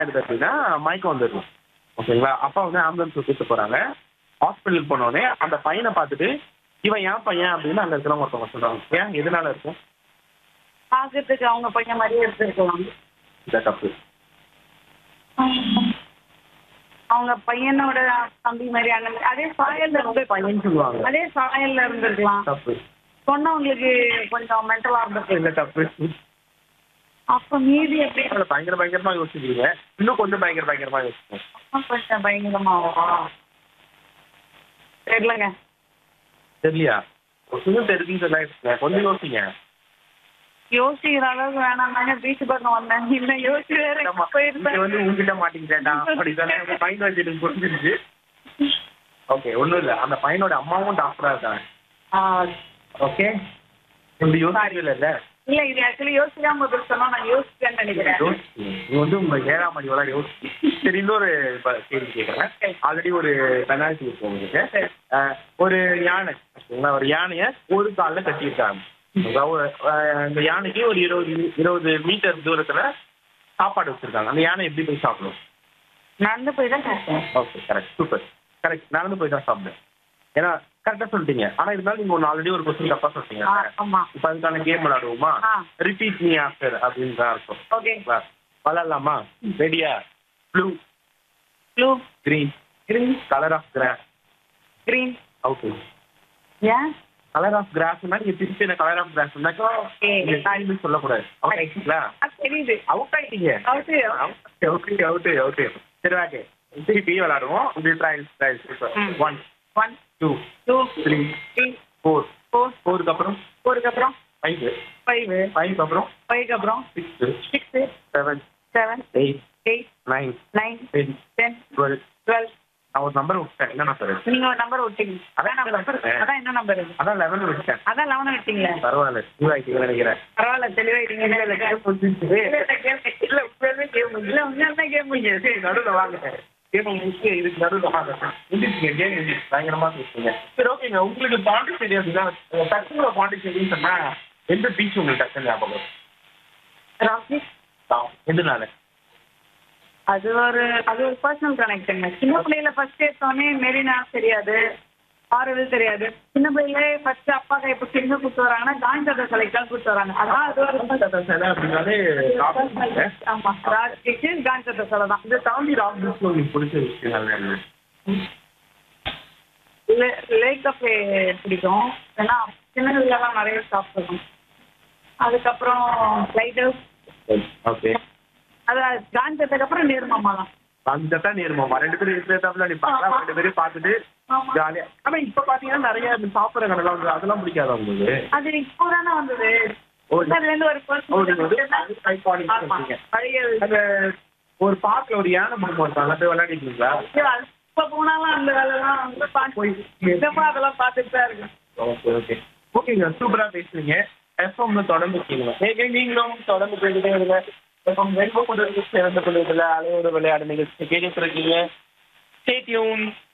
எடுத்து அப்படின்னா மயக்கம் வந்துடும் ஓகேங்களா அப்பா வந்து ஆம்புலன்ஸ் கூப்பிட்டு போறாங்க ஹாஸ்பிட்டலுக்கு போனோடனே அந்த பையனை பார்த்துட்டு இவன் ஏன் பையன் அப்படின்னு அங்க இருக்கிறவங்க ஒருத்தவங்க சொல்றாங்க ஏன் எதனால இருக்கும் பாக்கிறதுக்கு அவங்க பையன் மாதிரியே எடுத்துருக்கலாம் இந்த தப்பு அவங்க பையனோட தம்பி மாதிரி அந்த மாதிரி அதே சாயல்ல இருந்து பையன் சொல்லுவாங்க அதே சாயல்ல இருந்திருக்கலாம் தப்பு சொன்னவங்களுக்கு கொஞ்சம் மென்டலா இருந்திருக்கும் இல்ல தப்பு அப்ப மீதி எப்படி அவளை பயங்கர பயங்கரமா யோசிக்கிறீங்க இன்னும் கொஞ்சம் பயங்கர பயங்கரமா யோசிக்கணும் அப்ப கொஞ்சம் பயங்கரமாவா தெரியலங்க தெரியலையா கொஞ்சம் தெரிஞ்சுன்னு சொல்லாங்க கொஞ்சம் யோசிங்க யோசிக்கிற அளவுக்கு வேணாம்னாங்க பீச் பக்கம் வந்தேன் இல்ல யோசிச்சு வேற இங்க போயிருந்தேன் வந்து உங்ககிட்ட மாட்டிக்கிட்டேன்டா அப்படிதானே உங்க மைண்ட் வச்சு புரிஞ்சிருச்சு ஓகே ஒண்ணும் இல்ல அந்த பையனோட அம்மாவும் டாக்டரா இருக்காங்க ஓகே இப்படி யோசிக்கல இல்ல இல்ல இது ஆக்சுவலி யோசிக்காம பதில் சொன்னா நான் யோசிச்சேன்னு நினைக்கிறேன் யோசிச்சு நீ வந்து உங்க ஏழாம் மணி வரை யோசிச்சு சரி இன்னொரு இப்ப கேள்வி கேட்கறேன் ஆல்ரெடி ஒரு பெனால்டி இருக்கு உங்களுக்கு அஹ், ஒரு யானை ஓகேங்களா ஒரு யானைய ஒரு கால்ல கட்டியிருக்காங்க அதாவது ஒரு, அஹ், இந்த யானைக்கு ஒரு இருபது இருபது மீட்டர் தூரத்துல சாப்பாடு வச்சிருக்காங்க அந்த யானை எப்படி போய் சாப்பிடும் நடந்து போய் தான் கேட்டேன் ஓகே கரெக்ட் சூப்பர் கரெக்ட் நடந்து போய் தான் சாப்பிடுவேன் ஏன்னா கரெக்டா சொல்லிட்டீங்க ஆனா இருந்தாலும் நீங்க ஒன்று ஆல்ரெடி ஒரு கொஸ்டின் தப்பா சொல்லிட்டீங்க ஆ, ஆமா இப்போ அதுக்கான கேம் விளையாடுவோமா ஆ. ரிப்பீட் மீ ஆஃப்டர் அப்படின்னு தான் இருக்கும் ஓகே விளையாடலாமா ரெடியா blue blue green green colour of grass green okay ஏன் கலர் ஆஃப் கிராஸ்னா நீங்க திருப்பி என்ன கலர் ஆஃப் கிராஸ் Okay. நீங்க டைம் சொல்லக்கூடாது அவுட் ஆயிட்டீங்களா அது தெரியுது அவுட் ஆயிட்டீங்க அவுட்டு ஓகே அவுட் ஓகே சரி ஓகே திருப்பி விளையாடுவோம் இது ட்ரையல்ஸ் ட்ரையல்ஸ் ம். One one two two three three four four ஃபோருக்கு அப்புறம் ஃபோருக்கு அப்புறம் ஃபைவ் ஃபைவ் ஃபைவ் அப்புறம் ஃபைவ்க்கு அப்புறம் six six seven seven eight eight nine nine ten ten twelve twelve நான் ஒரு நம்பர் விட்டேன் என்ன நம்பர் நீங்க ஒரு நம்பர் விட்டீங்க அதான் நம்பர் அதான் என்ன நம்பர் இது அதான் லெவன் விட்டேன் அதான் லெவன் விட்டீங்களே பரவாயில்ல டூ ஆயிட்டீங்கன்னு நினைக்கிறேன் பரவாயில்ல தெளிவாயிட்டீங்க இல்ல இல்ல கேம் இல்ல உண்மையாலுமே கேம் இல்ல உண்மையாலுமே கேம் சரி நடுவில் வாங்க கேம் முடிச்சு இதுக்கு நடுவில் வாங்க முடிச்சுங்க கேம் முடிச்சு பயங்கரமா பேசுங்க சரி ஓகேங்க உங்களுக்கு பாண்டிச்சேரி அப்படின்னா டக்குனு பாண்டிச்சேரின்னு சொன்னா எந்த பீச் உங்களுக்கு டக்குனு ஞாபகம் வரும்? ராசி எந்த நாள் அது ஒரு அது ஒரு பர்சனல் கனெக்ஷன் சின்ன பிள்ளையில ஃபர்ஸ்ட் எடுத்தோடனே மெரினா தெரியாது ஆறுவில் தெரியாது சின்ன பிள்ளையில ஃபர்ஸ்ட் அப்பா கை பிடிச்சி எங்க கூட்டு வராங்கன்னா காஞ்சாத சிலைக்கு தான் கூட்டு வராங்க அதான் அது ஒரு சிலை அப்படின்னாலே ராக் ஆமா ராஜ்கிக்கு காஞ்சாத சிலை தான் இந்த தாண்டி ராக் பீச்ல உங்களுக்கு பிடிச்ச விஷயங்கள் என்ன லேக் கஃபே பிடிக்கும் ஏன்னா சின்னதுலாம் நிறைய சாப்பிடுவோம் அதுக்கப்புறம் லைட் ஹவுஸ் ஓகே அது காஞ்சதுக்கு அப்புறம் நீர்மாமா தான் அந்த தான் நேர்மாமா ரெண்டு பேரும் இருக்கிறதாப்புல நிப்பாங்க ரெண்டு பேரும் பார்த்துட்டு ஆமா. ஜாலியா ஆனா இப்ப பாத்தீங்கன்னா நிறைய இந்த சாப்பிடுற கடைலாம் வந்து அதெல்லாம் பிடிக்காதா உங்களுக்கு அது இப்போ தானே வந்தது ஓ, அதுல இருந்து ஒரு ஓ, நீங்க வந்து person iconic ஆமா. சொல்றீங்க. பழைய அந்த ஒரு பார்க்ல ஒரு யானை படம் போட்டாங்க போய் விளையாடிருக்கீங்களா இப்ப போனாலும் அந்த வேலைலாம் வந்து போய் பார்த்து இதமா அதெல்லாம் பார்த்துட்டு தான் இருக்கு ஓகே ஓகே ஓகேங்க சூப்பரா பேசுறீங்க எஃப்எம்ல தொடர்ந்து கேளுங்க ஏங்க நீங்களும் தொடர்ந்து கேட்டுட்டே இருங்க எஃப்எம் வெண்போ கொண்டு சிறந்த கொண்டு அலையோடு விளையாடு நிகழ்ச்சி கேட்டுட்டு இருக்கீங்க ஸ்டேட்யூன்